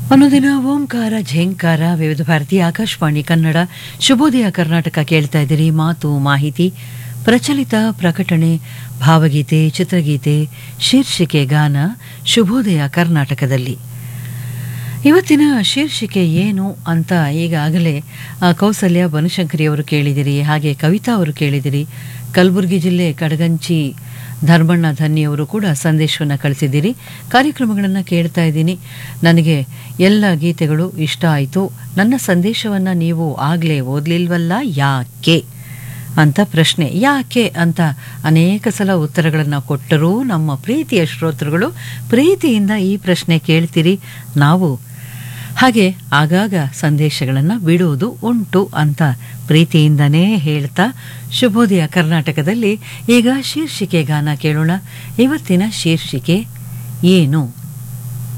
ಅನ್ನೋದಿನ ಓಂಕಾರ ಝೇಂಕಾರ ವಿವಿಧ ಭಾರತಿ ಆಕಾಶವಾಣಿ ಕನ್ನಡ ಶುಭೋದಯ ಕರ್ನಾಟಕ ಕೇಳ್ತಾ ಇದ್ದೀರಿ ಮಾತು ಮಾಹಿತಿ ಪ್ರಚಲಿತ ಪ್ರಕಟಣೆ ಭಾವಗೀತೆ ಚಿತ್ರಗೀತೆ ಶೀರ್ಷಿಕೆ ಗಾನ ಶುಭೋದಯ ಕರ್ನಾಟಕದಲ್ಲಿ ಇವತ್ತಿನ ಶೀರ್ಷಿಕೆ ಏನು ಅಂತ ಈಗಾಗಲೇ ಆ, ಕೌಸಲ್ಯ ಬನಶಂಕರಿಯವರು ಕೇಳಿದಿರಿ ಹಾಗೆ ಕವಿತಾ ಅವರು ಕೇಳಿದಿರಿ ಕಲಬುರಗಿ ಜಿಲ್ಲೆ ಕಡಗಂಚಿ ಧರ್ಮಣ್ಣ ಧನ್ಯವರು ಕೂಡ ಸಂದೇಶವನ್ನು ಕಳಿಸಿದ್ದೀರಿ ಕಾರ್ಯಕ್ರಮಗಳನ್ನು ಕೇಳ್ತಾ ಇದ್ದೀನಿ ನನಗೆ ಎಲ್ಲ ಗೀತೆಗಳು ಇಷ್ಟ ಆಯಿತು ನನ್ನ ಸಂದೇಶವನ್ನು ನೀವು ಆಗಲೇ ಓದಲಿಲ್ವಲ್ಲ ಯಾಕೆ ಅಂತ ಪ್ರಶ್ನೆ ಯಾಕೆ ಅಂತ ಅನೇಕ ಸಲ ಉತ್ತರಗಳನ್ನು ಕೊಟ್ಟರೂ ನಮ್ಮ ಪ್ರೀತಿಯ ಶ್ರೋತೃಗಳು ಪ್ರೀತಿಯಿಂದ ಈ ಪ್ರಶ್ನೆ ಕೇಳ್ತೀರಿ ನಾವು ಹಾಗೆ ಆಗಾಗ ಸಂದೇಶಗಳನ್ನು ಬಿಡುವುದು ಉಂಟು ಅಂತ ಪ್ರೀತಿಯಿಂದನೇ ಹೇಳ್ತಾ ಶುಭೋದಯ ಕರ್ನಾಟಕದಲ್ಲಿ ಈಗ ಶೀರ್ಷಿಕೆ ಗಾನ ಕೇಳೋಣ ಇವತ್ತಿನ ಶೀರ್ಷಿಕೆ ಏನು